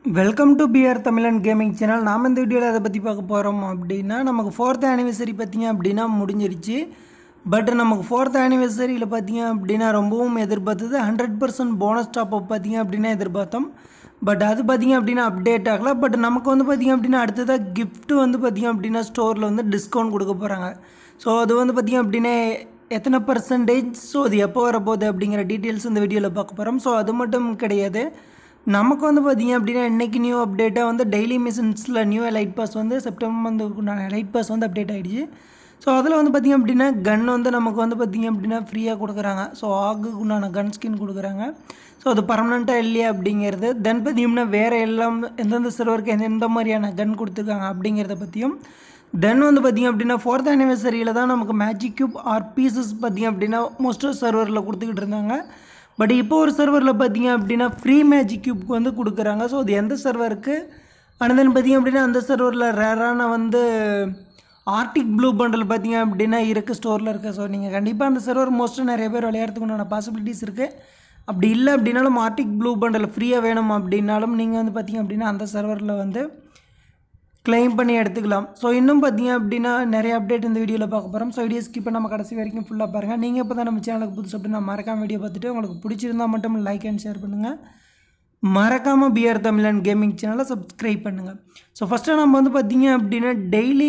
welcome to P R Tamizhan gaming channel நாம் இந்த வீடியோவில் அதை பற்றி பார்க்க போகிறோம் அப்படின்னா நமக்கு ஃபோர்த் ஆனிவர்சரி பார்த்தீங்க அப்படின்னா முடிஞ்சிருச்சு பட் நமக்கு ஃபோர்த் ஆனிவர்சரியில் பார்த்தீங்க அப்படின்னா ரொம்பவும் எதிர்பார்த்தது hundred percent bonus top up பார்த்தீங்க அப்படின்னா எதிர்பார்த்தோம் பட் அது பார்த்தீங்க அப்படின்னா அப்டேட் ஆகல பட் நமக்கு வந்து பார்த்தீங்க அப்படின்னா அடுத்ததாக gift வந்து பார்த்தீங்க அப்படின்னா ஸ்டோரில் வந்து டிஸ்கவுண்ட் கொடுக்க போகிறாங்க ஸோ அது வந்து பார்த்தீங்க அப்படின்னா எத்தனை பர்சன்டேஜ் ஸோ அது எப்போ வரப்போகுது அப்படிங்கிற டீட்டெயில்ஸ் இந்த வீடியோவில் பார்க்க போகிறோம் ஸோ அது மட்டும் கிடையாது நமக்கு வந்து பார்த்தீங்க அப்படின்னா இன்றைக்கி நியூ அப்டேட்டாக வந்து டெய்லி மிஷின்ஸில் நியூ லைட் பாஸ் வந்து செப்டம்பர் வந்து உண்டான லைட் பாஸ் வந்து அப்டேட் ஆகிடுச்சு ஸோ அதில் வந்து பார்த்திங்க அப்படின்னா கன் வந்து நமக்கு வந்து பார்த்திங்க அப்படின்னா ஃப்ரீயாக கொடுக்குறாங்க ஸோ ஆகுக்கு உண்டான கன் ஸ்கின் கொடுக்குறாங்க ஸோ அது பர்மனெண்ட்டாக இல்லையா அப்படிங்கிறது தென் பார்த்தீங்கன்னா வேறு எல்லாம் எந்தெந்த சர்வருக்கு எந்தெந்த மாதிரியான கன் கொடுத்துருக்காங்க அப்படிங்கிறத பற்றியும் தென் வந்து பார்த்திங்க அப்படின்னா ஃபோர்த் ஆனிவர்சரியில் தான் நமக்கு மேஜிக் கியூப் ஆர் பீசஸ் பார்த்திங்க அப்படின்னா மோஸ்ட் சர்வரில் கொடுத்துக்கிட்டு இருந்தாங்க பட் இப்போ ஒரு சர்வரில் பார்த்தீங்க அப்படின்னா ஃப்ரீ மேஜிக் கியூப்க்கு வந்து கொடுக்குறாங்க ஸோ அது எந்த சர்வருக்கு அனதன் பார்த்தீங்க அப்படின்னா அந்த சர்வரில் ரேரான வந்து ஆர்டிக் ப்ளூ பண்டல் பார்த்தீங்க அப்படின்னா இருக்குது ஸ்டோரில் இருக்குது ஸோ நீங்கள் கண்டிப்பாக அந்த சர்வர் மோஸ்ட்டாக நிறைய பேர் விளையாடுறதுக்கு உண்டான பாசிபிலிட்டிஸ் இருக்குது அப்படி இல்லை அப்படின்னாலும் ஆர்டிக் ப்ளூ பண்டல் ஃப்ரீயாக வேணும் அப்படின்னாலும் நீங்கள் வந்து பார்த்தீங்க அப்படின்னா அந்த சர்வரில் வந்து கிளைம் பண்ணி எடுத்துக்கலாம் ஸோ இன்னும் பார்த்தீங்க அப்படின்னா நிறைய அப்டேட் இந்த வீடியோவில் பார்க்க போகிறோம் ஸோ வீடியோ ஸ்கிப் நம்ம கடைசி வரைக்கும் ஃபுல்லாக பாருங்கள் நீங்கள் இப்போ தான் நம்ம சேனலுக்கு புதுசு அப்படின்னா மறக்காம வீடியோ பார்த்துட்டு உங்களுக்கு பிடிச்சிருந்தா மட்டும் லைக் அண்ட் ஷேர் பண்ணுங்கள் மறக்காமல் பிஆர் தமிழன் கேமிங் சேனலை சப்ஸ்கிரைப் பண்ணுங்கள் ஸோ ஃபஸ்ட்டு நம்ம வந்து பார்த்தீங்க அப்படின்னா டெய்லி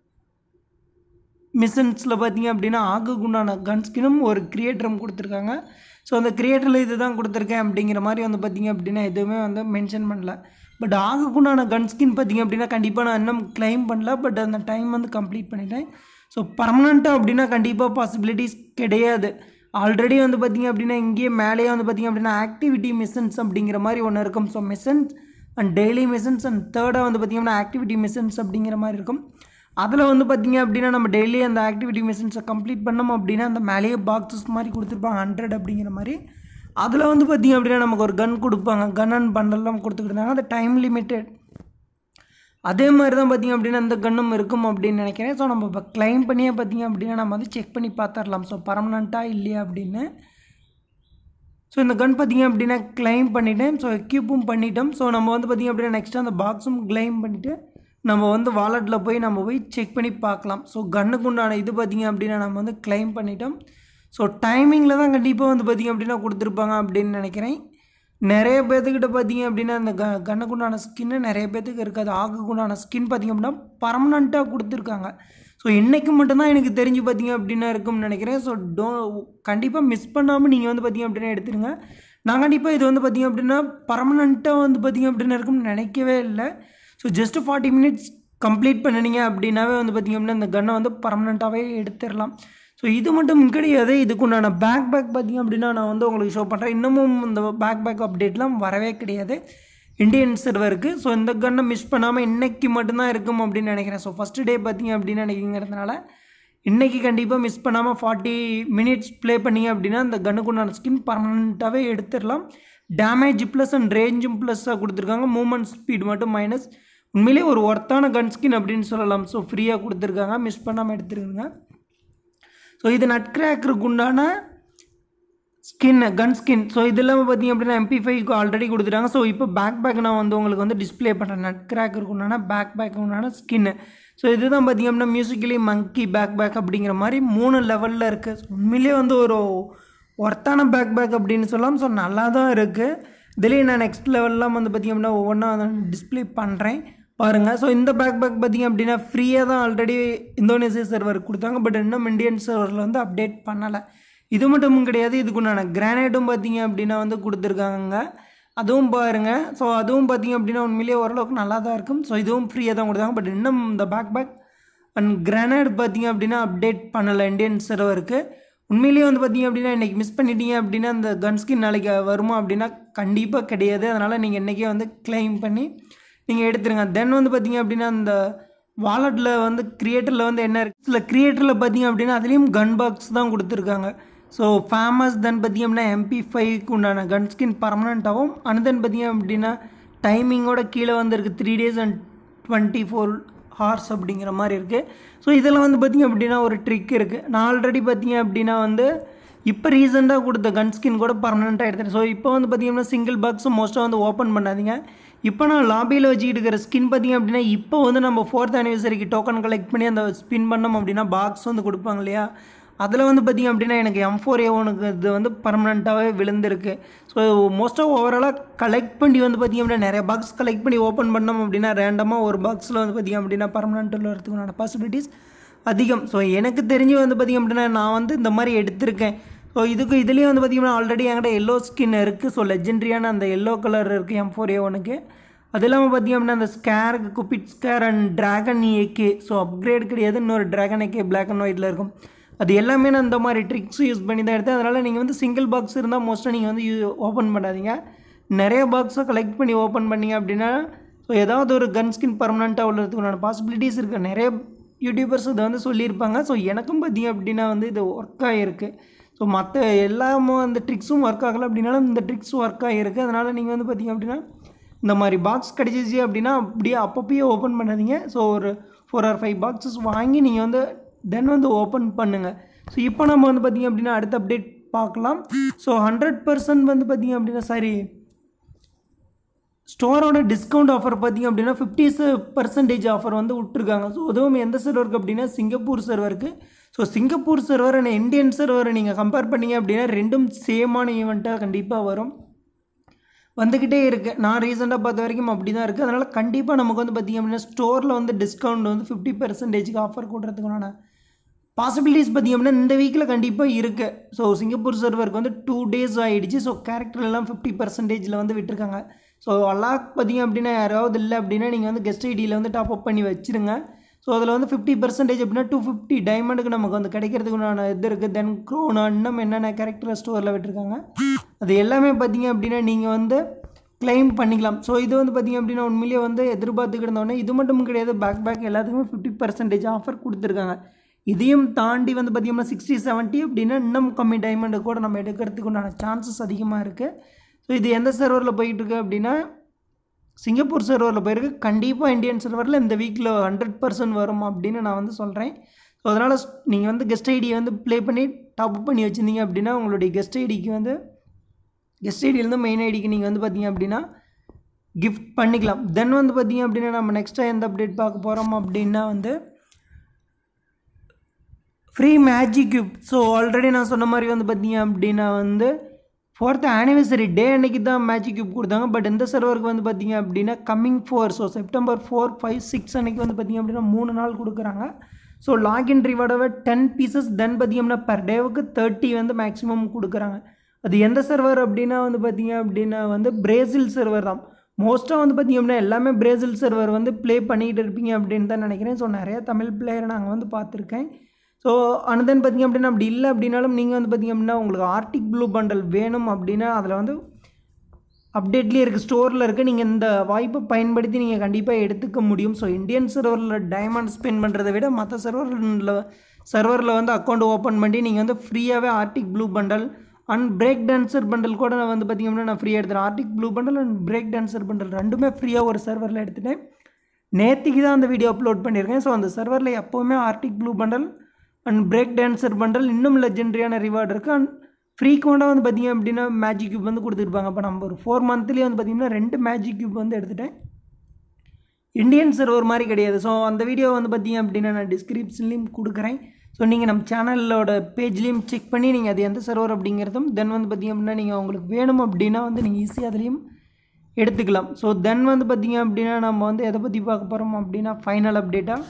மிஷன்ஸில் பார்த்தீங்க அப்படின்னா ஆகுக்குண்டான கன் ஸ்கினும் ஒரு கிரியேட்டரும் கொடுத்துருக்காங்க ஸோ அந்த கிரியேட்டரில் இது தான் கொடுத்துருக்கேன் அப்படிங்கிற மாதிரி வந்து பார்த்தீங்க அப்படின்னா எதுவுமே வந்து மென்ஷன் பண்ணல பட் ஆகுக்குண்டான கன் ஸ்கின் பார்த்தீங்க அப்படின்னா கண்டிப்பாக நான் இன்னும் கிளைம் பண்ணல பட் அந்த டைம் வந்து கம்ப்ளீட் பண்ணிட்டேன் ஸோ பர்மனெண்ட்டாக அப்படின்னா கண்டிப்பாக பாசிபிலிட்டிஸ் கிடையாது ஆல்ரெடி வந்து பார்த்தீங்க அப்படின்னா இங்கேயே மேலேயே வந்து பார்த்தீங்க அப்படின்னா ஆக்டிவிட்டி மிஷன்ஸ் அப்படிங்கிற மாதிரி ஒன்று இருக்கும் so missions and daily missions and தேர்டாக வந்து பார்த்தீங்கன்னா ஆக்டிவிட்டி மிஷன்ஸ் அப்படிங்கிற மாதிரி இருக்கும் அதில் வந்து பார்த்தீங்க அப்படின்னா நம்ம டெய்லி அந்த ஆக்டிவிட்டி மிஷின்ஸை கம்ப்ளீட் பண்ணோம் அப்படின்னா அந்த மேலேயே பாக்ஸஸ் மாதிரி கொடுத்துருப்பாங்க ஹண்ட்ரட் அப்படிங்கிற மாதிரி அதில் வந்து பார்த்தீங்க அப்படின்னா நமக்கு ஒரு கன் கொடுப்பாங்க கன் அண்ட் பண்டல்லாம் கொடுத்துக்கிட்டு இருந்தாங்க அந்த டைம் லிமிட்டட் அதே மாதிரி தான் பார்த்தீங்க அப்படின்னா அந்த கன்னும் இருக்கும் அப்படின்னு நினைக்கிறேன் ஸோ நம்ம இப்போ கிளைம் பண்ணியே பார்த்தீங்க அப்படின்னா நம்ம வந்து செக் பண்ணி பார்த்துடலாம் ஸோ பர்மனண்ட்டாக இல்லையா அப்படின்னு ஸோ இந்த கன் பார்த்தீங்க அப்படின்னா கிளைம் பண்ணிட்டேன் ஸோ எக்யூப்பும் பண்ணிட்டோம் ஸோ நம்ம வந்து பார்த்தீங்க அப்படின்னா நெக்ஸ்ட்டு அந்த பாக்ஸும் கிளைம் பண்ணிவிட்டு நம்ம வந்து வாலெட்டில் போய் நம்ம போய் செக் பண்ணி பார்க்கலாம் ஸோ கன்னுக்கு உண்டான இது பார்த்திங்க அப்படின்னா நம்ம வந்து கிளைம் பண்ணிட்டோம் ஸோ டைமிங்கில் தான் கண்டிப்பாக வந்து பார்த்திங்க அப்படின்னா கொடுத்துருப்பாங்க அப்படின்னு நினைக்கிறேன் நிறைய பேர்த்துக்கிட்ட பார்த்தீங்க அப்படின்னா அந்த க கண்ணுக்கு உண்டான ஸ்கின்னு நிறைய பேர்த்துக்கு இருக்காது ஆகுக்கு உண்டான ஸ்கின் பார்த்திங்க அப்படின்னா பர்மனண்ட்டாக கொடுத்துருக்காங்க ஸோ இன்றைக்கு மட்டும்தான் எனக்கு தெரிஞ்சு பார்த்தீங்க அப்படின்னா இருக்கும்னு நினைக்கிறேன் ஸோ டோ கண்டிப்பாக மிஸ் பண்ணாமல் நீங்கள் வந்து பார்த்தீங்க அப்படின்னா எடுத்துருங்க நான் கண்டிப்பாக இது வந்து பார்த்தீங்க அப்படின்னா பர்மனண்ட்டாக வந்து பார்த்தீங்க அப்படின்னா இருக்கும்னு நினைக்கவே இல்லை so just forty minutes complete பண்ணினீங்க அப்படின்னாவே வந்து பார்த்திங்க அப்படின்னா இந்த கன்னை வந்து பர்மனெண்ட்டாகவே எடுத்துடலாம் ஸோ இது மட்டும் கிடையாது இதுக்குண்டான பேக் பேக் பார்த்திங்க அப்படின்னா நான் வந்து உங்களுக்கு ஷோ பண்ணுறேன் இன்னமும் இந்த பேக் பேக் அப்டேட்லாம் வரவே கிடையாது இந்தியன் சர்வருக்கு ஸோ இந்த கன்னை மிஸ் பண்ணாமல் இன்றைக்கி மட்டும்தான் இருக்கும் அப்படின்னு நினைக்கிறேன் ஸோ ஃபஸ்ட்டு டே பார்த்திங்க அப்படின்னா நினைக்கிறதுனால இன்றைக்கி கண்டிப்பாக மிஸ் பண்ணாமல் ஃபார்ட்டி மினிட்ஸ் ப்ளே பண்ணிங்க அப்படின்னா இந்த கன்னுக்குண்டான ஸ்கின் பர்மனெண்ட்டாகவே எடுத்துடலாம் டேமேஜ் ப்ளஸ் அண்ட் ரேஞ்சும் ப்ளஸ்ஸாக கொடுத்துருக்காங்க மூமெண்ட் ஸ்பீட் மட்டும் மைனஸ் உண்மையிலே ஒரு ஒர்த்தான கன் ஸ்கின் அப்படின்னு சொல்லலாம் ஸோ ஃப்ரீயாக கொடுத்துருக்காங்க மிஸ் பண்ணாமல் எடுத்துருக்குங்க ஸோ இது நட் கிராக்கருக்கு உண்டான ஸ்கின் கன் ஸ்கின் ஸோ இது இல்லாமல் பார்த்தீங்க அப்படின்னா எம்பி ஃபைவ்க்கு ஆல்ரெடி கொடுத்துட்டாங்க ஸோ இப்போ பேக் பேக் நான் வந்து உங்களுக்கு வந்து டிஸ்பிளே பண்ணுறேன் நட் கிராக்கருக்கு உண்டான பேக் பேக் உண்டான ஸ்கின்னு ஸோ இதுதான் பார்த்தீங்க அப்படின்னா மியூசிக்கலி மங்கி பேக் பேக் அப்படிங்கிற மாதிரி மூணு லெவலில் இருக்குது உண்மையிலே வந்து ஒரு ஒர்த்தான பேக் பேக் அப்படின்னு சொல்லலாம் ஸோ நல்லா தான் இருக்குது இதுலேயும் நான் நெக்ஸ்ட் லெவல்லாம் வந்து பார்த்திங்க அப்படின்னா ஒவ்வொன்றா டிஸ்பிளே பண்ணுறேன் பாருங்கள் ஸோ இந்த பேக் பேக் பார்த்திங்க அப்படின்னா ஃப்ரீயாக தான் ஆல்ரெடி இந்தோனேசியா சர்வருக்கு கொடுத்தாங்க பட் இன்னும் இந்தியன் சர்வரில் வந்து அப்டேட் பண்ணலை இது மட்டும் கிடையாது இதுக்குண்டான கிரானைட்டும் பார்த்தீங்க அப்படின்னா வந்து கொடுத்துருக்காங்க அதுவும் பாருங்கள் ஸோ அதுவும் பார்த்தீங்க அப்படின்னா உண்மையிலேயே ஓரளவுக்கு நல்லா தான் இருக்கும் ஸோ இதுவும் ஃப்ரீயாக தான் கொடுத்தாங்க பட் இன்னும் இந்த பேக் பேக் அண்ட் கிரானைட் பார்த்தீங்க அப்படின்னா அப்டேட் பண்ணலை இந்தியன் சர்வருக்கு உண்மையிலேயே வந்து பார்த்தீங்க அப்படின்னா இன்றைக்கி மிஸ் பண்ணிட்டீங்க அப்படின்னா அந்த கன் ஸ்கின் நாளைக்கு வருமா அப்படின்னா கண்டிப்பாக கிடையாது அதனால் நீங்கள் இன்றைக்கே வந்து கிளைம் பண்ணி நீங்கள் எடுத்துருங்க தென் வந்து பார்த்தீங்க அப்படின்னா அந்த வாலெட்டில் வந்து க்ரியேட்டரில் வந்து என்ன இருக்குது சில க்ரியேட்டரில் பார்த்தீங்க அப்படின்னா அதுலேயும் கன் பாக்ஸ் தான் கொடுத்துருக்காங்க ஸோ ஃபேமஸ் தென் பார்த்தீங்க அப்படின்னா எம்பி ஃபைவ்க்கு உண்டான கன் ஸ்கின் பர்மனண்ட்டாகவும் அண்ட் தென் பார்த்தீங்க அப்படின்னா டைமிங்கோட கீழே வந்துருக்கு three days and twenty four hours அப்படிங்கிற மாதிரி இருக்குது ஸோ இதில் வந்து பார்த்திங்க அப்படின்னா ஒரு ட்ரிக் இருக்குது நான் ஆல்ரெடி பார்த்தீங்க அப்படின்னா வந்து இப்போ ரீசெண்டாக கொடுத்த கன் ஸ்கின் கூட பர்மனெண்ட்டாக எடுத்துட்டேன் ஸோ இப்போ வந்து பார்த்தீங்கன்னா சிங்கிள் பாக்ஸ் மோஸ்ட்டாக வந்து ஓப்பன் பண்ணாதீங்க இப்போ நான் லாபியில் வச்சுக்கிட்டு இருக்கிற ஸ்கின் பார்த்தீங்க அப்படின்னா இப்போ வந்து நம்ம ஃபோர்த் ஆனிவர்சரிக்கு டோக்கன் கலெக்ட் பண்ணி அந்த ஸ்பின் பண்ணோம் அப்படின்னா பாக்ஸ் வந்து கொடுப்பாங்க இல்லையா அதில் வந்து பார்த்திங்க அப்படின்னா எனக்கு எம் ஃபோர் ஏ ஒனுக்கு இது வந்து பர்மனெண்ட்டாகவே விழுந்திருக்கு ஸோ மோஸ்ட்டாக ஓவராலாக கலெக்ட் பண்ணி வந்து பார்த்திங்க அப்படின்னா நிறைய பாக்ஸ் கலெக்ட் பண்ணி ஓப்பன் பண்ணோம் அப்படின்னா ரேண்டமாக ஒரு பாக்ஸில் வந்து பார்த்திங்க அப்படின்னா பர்மனெண்ட்டில் வரதுக்கான பாசிபிலிட்டிஸ் அதிகம் ஸோ எனக்கு தெரிஞ்சு வந்து பார்த்திங்க அப்படின்னா நான் வந்து இந்த மாதிரி எடுத்திருக்கேன் ஸோ இதுக்கு இதுலேயே வந்து பார்த்திங்கன்னா ஆல்ரெடி என்கிட்ட எல்லோ ஸ்கின் இருக்குது ஸோ லெஜெண்ட்ரியான அந்த எல்லோ கலர் இருக்குது எம் ஃபோர் ஏ ஒனுக்கு அது இல்லாமல் பார்த்திங்க அப்படின்னா அந்த ஸ்கேருக்கு Cupid scar and dragon AK so upgrade கிடையாது இன்னொரு ட்ராகன் ஏகே பிளாக் அண்ட் ஒயிட்டில் இருக்கும் அது எல்லாமே நான் இந்த மாதிரி ட்ரிக்ஸ் யூஸ் பண்ணி தான் எடுத்தேன் அதனால் நீங்கள் வந்து சிங்கிள் பாக்ஸ் இருந்தால் மோஸ்ட்டாக நீங்கள் வந்து ஓப்பன் பண்ணாதீங்க நிறைய பாக்ஸை கலெக்ட் பண்ணி ஓப்பன் பண்ணீங்க அப்படின்னா ஸோ ஏதாவது ஒரு கன் ஸ்கின் பர்மனெண்ட்டாக உள்ளதுக்குண்டான பாசிபிலிட்டிஸ் இருக்குது நிறைய யூடியூபர்ஸ் இதை வந்து சொல்லியிருப்பாங்க ஸோ எனக்கும் பார்த்தீங்க அப்படின்னா வந்து இது ஒர்க் ஆகிருக்கு ஸோ மற்ற எல்லாமும் அந்த ட்ரிக்ஸும் ஒர்க் ஆகலை அப்படின்னாலும் இந்த ட்ரிக்ஸ் ஒர்க் ஆகிருக்கு அதனால் நீங்கள் வந்து பார்த்தீங்க அப்படின்னா இந்த மாதிரி பாக்ஸ் கிடச்சிச்சு அப்படின்னா அப்படியே அப்பப்பயே ஓப்பன் பண்ணாதீங்க ஸோ ஒரு ஃபோர் ஆர் ஃபைவ் பாக்ஸஸ் வாங்கி நீங்கள் வந்து தென் வந்து ஓப்பன் பண்ணுங்கள் ஸோ இப்போ நம்ம வந்து பார்த்திங்க அப்படின்னா அடுத்த அப்டேட் பார்க்கலாம் ஸோ ஹண்ட்ரட் பர்சன்ட் வந்து பார்த்திங்க அப்படின்னா சாரி ஸ்டோரோட டிஸ்கவுண்ட் ஆஃபர் பார்த்திங்க அப்படின்னா ஃபிஃப்டி பர்சன்டேஜ் ஆஃபர் வந்து விட்ருக்காங்க ஸோ அதுவும் எந்த சர்வருக்கு அப்படின்னா சிங்கப்பூர் சர்வருக்கு so Singapore server and Indian சர்வரை நீங்கள் கம்பேர் பண்ணீங்க அப்படின்னா ரெண்டும் சேமான ஈவெண்ட்டாக கண்டிப்பாக வரும் வந்துக்கிட்டே இருக்குது நான் ரீசெண்டாக பார்த்த வரைக்கும் அப்படி தான் இருக்குது அதனால் கண்டிப்பாக நமக்கு வந்து பார்த்திங்க அப்படின்னா ஸ்டோரில் வந்து டிஸ்கவுண்ட் வந்து ஃபிஃப்டி பர்சன்டேஜுக்கு ஆஃபர் கொடுறதுக்கான பாசிபிலிட்டிஸ் பார்த்திங்க அப்படின்னா இந்த வீக்கில் கண்டிப்பாக இருக்குது ஸோ சிங்கப்பூர் சர்வருக்கு வந்து டூ டேஸ் ஆகிடுச்சு ஸோ கேரக்டர் எல்லாம் ஃபிஃப்டி பர்சன்டேஜில் வந்து விட்டுருக்காங்க ஸோ அல்லாக் பார்த்திங்க அப்படின்னா யாராவது இல்லை அப்படின்னா நீங்கள் வந்து கெஸ்ட் ஐடியில் வந்து டாப் அப் பண்ணி வச்சுருங்க ஸோ அதில் வந்து ஃபிஃப்டி பர்சன்டேஜ் அப்படின்னா டூ ஃபிஃப்டி டைமண்டுக்கு நமக்கு வந்து கிடைக்கிறதுக்குண்டான இது இருக்குது தென் க்ரோனா இன்னும் என்னென்ன கேரக்டர் ஸ்டோரில் விட்டுருக்காங்க அது எல்லாமே பார்த்திங்க அப்படின்னா நீங்கள் வந்து கிளைம் பண்ணிக்கலாம் ஸோ இது வந்து பார்த்திங்க அப்படின்னா உண்மையிலேயே வந்து எதிர்பார்த்துக்கிட்டு இருந்தோடனே இது மட்டும் கிடையாது பேக் பேக் எல்லாத்துக்குமே ஃபிஃப்டி பர்சன்டேஜ் ஆஃபர் கொடுத்துருக்காங்க இதையும் தாண்டி வந்து பார்த்திங்கன்னா சிக்ஸ்டி செவன்ட்டி அப்படின்னா இன்னும் கம்மி டைமண்டு கூட நம்ம எடுக்கிறதுக்கு உண்டான சான்சஸ் அதிகமாக இருக்குது ஸோ இது எந்த சர்வரில் போயிட்டுருக்கு அப்படின்னா சிங்கப்பூர் சர்வரில் போயிருக்கு கண்டிப்பாக இந்தியன் சர்வரில் இந்த வீக்கில் ஹண்ட்ரட் பர்சன்ட் வரும் அப்படின்னு நான் வந்து சொல்கிறேன் ஸோ அதனால் நீங்கள் வந்து கெஸ்ட் ஐடியை வந்து ப்ளே பண்ணி டாப் அப் பண்ணி வச்சுருந்தீங்க அப்படின்னா உங்களுடைய கெஸ்ட் ஐடிக்கு வந்து கெஸ்ட் ஐடியிலேருந்து மெயின் ஐடிக்கு நீங்கள் வந்து பார்த்தீங்க அப்படின்னா கிஃப்ட் பண்ணிக்கலாம் தென் வந்து பார்த்தீங்க அப்படின்னா நம்ம நெக்ஸ்ட்டாக எந்த அப்டேட் பார்க்க போகிறோம் அப்படின்னா வந்து free magic cube so already நான் சொன்ன மாதிரி வந்து பார்த்தீங்க அப்படின்னா வந்து ஃபோர்த் ஆனிவர்சரி டே அன்னைக்கு தான் மேஜிக் கியூப் கொடுத்தாங்க பட் இந்த சர்வருக்கு வந்து பார்த்தீங்க அப்படின்னா coming four so September four five six அன்னைக்கு வந்து பார்த்தீங்க அப்படின்னா மூணு நாள் கொடுக்குறாங்க ஸோ லாகின் ரிவார்டோட டென் பீசஸ் தென் பார்த்தீங்கன்னா பர் டேவுக்கு தேர்ட்டி வந்து மேக்ஸிமம் கொடுக்குறாங்க அது எந்த சர்வர் அப்படின்னா வந்து பார்த்தீங்க அப்படின்னா வந்து பிரேசில் சர்வர் தான் மோஸ்ட்டாக வந்து பார்த்திங்க அப்படின்னா எல்லாமே பிரேசில் சர்வர் வந்து ப்ளே பண்ணிக்கிட்டு இருப்பீங்க அப்படின்னு தான் நினைக்கிறேன் ஸோ நிறைய தமிழ் பிளேயரை நாங்கள் வந்து பார்த்துருக்கேன் ஸோ அண்ட் தென் பார்த்திங்க அப்படின்னா அப்படி இல்லை அப்படின்னாலும் நீங்கள் வந்து பார்த்திங்க அப்படின்னா உங்களுக்கு ஆர்டிக் ப்ளூ பண்டல் வேணும் அப்படின்னா அதில் வந்து அப்டேட்லேயே இருக்குது ஸ்டோரில் இருக்குது நீங்கள் இந்த வாய்ப்பை பயன்படுத்தி நீங்கள் கண்டிப்பாக எடுத்துக்க முடியும் ஸோ இந்தியன் சர்வரில் டைமண்ட் ஸ்பெண்ட் பண்ணுறதை விட மற்ற சர்வரில் சர்வரில் வந்து அக்கௌண்ட் ஓப்பன் பண்ணி நீங்கள் வந்து ஃப்ரீயாகவே Arctic blue bundle and break dancer bundle கூட நான் வந்து பார்த்திங்க அப்படின்னா நான் ஃப்ரீயாக எடுத்துகிறேன் Arctic blue bundle and break dancer bundle ரெண்டுமே ஃப்ரீயாக ஒரு சர்வரில் எடுத்துட்டேன் நேற்றுக்கு தான் அந்த வீடியோ அப்லோட் பண்ணியிருக்கேன் ஸோ அந்த சர்வரில் எப்போவுமே Arctic blue bundle and break dancer bundle இன்னும் லெஜெண்டரியான ரிவார்டு இருக்குது அண்ட் ஃப்ரீக்வெண்ட்டாக வந்து பார்த்திங்க அப்படின்னா மேஜிக் கியூப் வந்து கொடுத்துருப்பாங்க அப்போ நம்ம ஒரு ஃபோர் மந்த்லேயே வந்து பார்த்திங்கன்னா ரெண்டு மேஜிக் கியூப் வந்து எடுத்துட்டேன் இந்தியன் சர்வர் மாதிரி கிடையாது ஸோ அந்த வீடியோ வந்து பார்த்திங்க அப்படின்னா நான் டிஸ்கிரிப்ஷன்லேயும் கொடுக்குறேன் ஸோ நீங்கள் நம்ம சேனலோட பேஜ்லேயும் செக் பண்ணி நீங்கள் அது எந்த சர்வர் அப்படிங்கிறதும் தென் வந்து பார்த்திங்க அப்படின்னா நீங்கள் உங்களுக்கு வேணும் அப்படின்னா வந்து நீங்கள் ஈஸியாக அதுலேயும் எடுத்துக்கலாம் ஸோ தென் வந்து பார்த்திங்க அப்படின்னா நம்ம வந்து எதை பற்றி பார்க்க போகிறோம் அப்படின்னா ஃபைனல் அப்டேட்டாக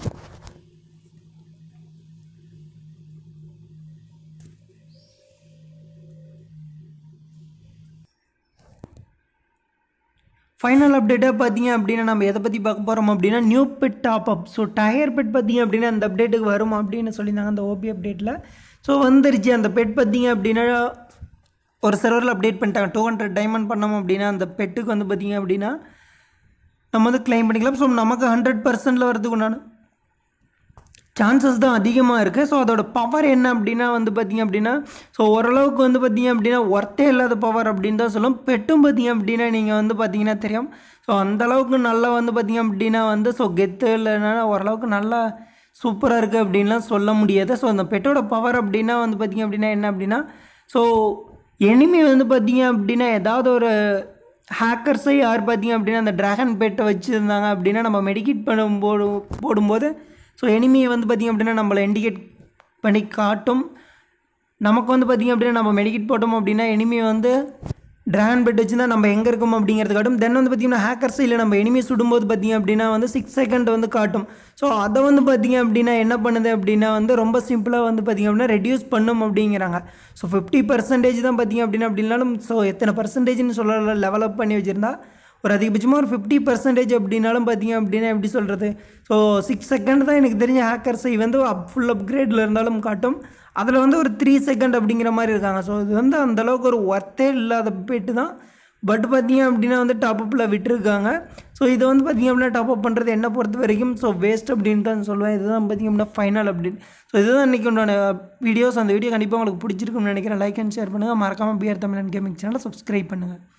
ஃபைனல் அப்டேட்டாக பார்த்தீங்க அப்படின்னா நம்ம எதை பற்றி பார்க்க போகிறோம் அப்படின்னா new pet top up so tier pet பார்த்தீங்க அப்படின்னா அந்த அப்டேட்டுக்கு வரும் அப்படின்னு சொல்லியிருந்தாங்க அந்த ஓபி அப்டேட்டில் ஸோ வந்துருச்சு அந்த பெட் பார்த்தீங்க அப்படின்னா ஒரு சர்வரில் அப்டேட் பண்ணிட்டாங்க டூ ஹண்ட்ரட் டைமண்ட் பண்ணோம் அப்படின்னா அந்த பெட்டுக்கு வந்து பார்த்தீங்க அப்படின்னா நம்ம வந்து கிளைம் பண்ணிக்கலாம் ஸோ நமக்கு ஹண்ட்ரட் பர்சன்டில் வரதுக்கு உண்டான சான்சஸ் தான் அதிகமாக இருக்குது ஸோ அதோட பவர் என்ன அப்படின்னா வந்து பார்த்திங்க அப்படின்னா ஸோ ஓரளவுக்கு வந்து பார்த்திங்க அப்படின்னா ஒர்த்தே இல்லாத பவர் அப்படின்னு தான் சொல்லும் பெட்டும் பார்த்திங்க அப்படின்னா நீங்கள் வந்து பார்த்தீங்கன்னா தெரியும் ஸோ அந்தளவுக்கு நல்லா வந்து பார்த்திங்க அப்படின்னா வந்து ஸோ கெத்து இல்லைன்னா ஓரளவுக்கு நல்லா சூப்பராக இருக்குது அப்படின்லாம் சொல்ல முடியாது ஸோ அந்த பெட்டோட பவர் அப்படின்னா வந்து பார்த்திங்க அப்படின்னா என்ன அப்படின்னா ஸோ எனிமி வந்து பார்த்தீங்க அப்படின்னா ஏதாவது ஒரு ஹேக்கர்ஸை யார் பார்த்தீங்க அப்படின்னா அந்த ட்ராகன் பெட்டை வச்சுருந்தாங்க அப்படின்னா நம்ம மெடிக்கேட் பண்ணும் போடு போடும்போது ஸோ எனிமியை வந்து பார்த்திங்க அப்படின்னா நம்மளை இண்டிகேட் பண்ணி காட்டும் நமக்கு வந்து பார்த்திங்க அப்படின்னா நம்ம மெடிக்கேட் போட்டோம் அப்படின்னா எனிமி வந்து ட்ராகன் பெட் வச்சுருந்தா நம்ம எங்கே இருக்கோம் அப்படிங்கிறது காட்டும் தென் வந்து பார்த்திங்கன்னா ஹேக்கர்ஸ் இல்லை நம்ம எனிமி சுடும்போது பார்த்திங்க அப்படின்னா வந்து சிக்ஸ் செகண்ட் வந்து காட்டும் ஸோ அதை வந்து பார்த்திங்க அப்படின்னா என்ன பண்ணுது அப்படின்னா வந்து ரொம்ப சிம்பிளாக வந்து பார்த்திங்க அப்படின்னா ரெடியூஸ் பண்ணும் அப்படிங்கிறாங்க ஸோ ஃபிஃப்டி பர்சன்டேஜ் தான் பார்த்திங்க அப்படின்னா அப்படின்னாலும் ஸோ எத்தனை பர்சன்டேஜ்னு சொல்ல லெவலப் பண்ணி வச்சுருந்தா ஒரு அதிகபட்சமாக ஒரு ஃபிஃப்டி பர்சன்டேஜ் அப்படின்னாலும் பார்த்தீங்க அப்படின்னா எப்படி சொல்கிறது ஸோ சிக்ஸ் செகண்ட் தான் எனக்கு தெரிஞ்ச ஹேக்கர்ஸை வந்து அப் ஃபுல் அப்கிரேடில் இருந்தாலும் காட்டும் அதில் வந்து ஒரு த்ரீ செகண்ட் அப்படிங்கிற மாதிரி இருக்காங்க ஸோ இது வந்து அந்தளவுக்கு ஒரு ஒர்த்தே இல்லாத போயிட்டு தான் பட் பார்த்தீங்க அப்படின்னா வந்து டாப் அப்பில் விட்டுருக்காங்க ஸோ இதை வந்து பார்த்திங்க அப்படின்னா டாப் அப் பண்ணுறது என்ன பொறுத்த வரைக்கும் ஸோ வேஸ்ட் அப்படின்னு தான் சொல்லுவேன் இதுதான் பார்த்திங்க அப்படின்னா ஃபைனல் அப்படின்னு ஸோ இதுதான் இன்றைக்கி உண்டான வீடியோஸ் அந்த வீடியோ கண்டிப்பாக உங்களுக்கு பிடிச்சிருக்கும்னு நினைக்கிறேன் லைக் அண்ட் ஷேர் பண்ணுங்கள் மறக்காமல் பிஆர் தமிழன் கேமிங் சேனலை சப்ஸ்கிரைப் பண்ணுங்கள்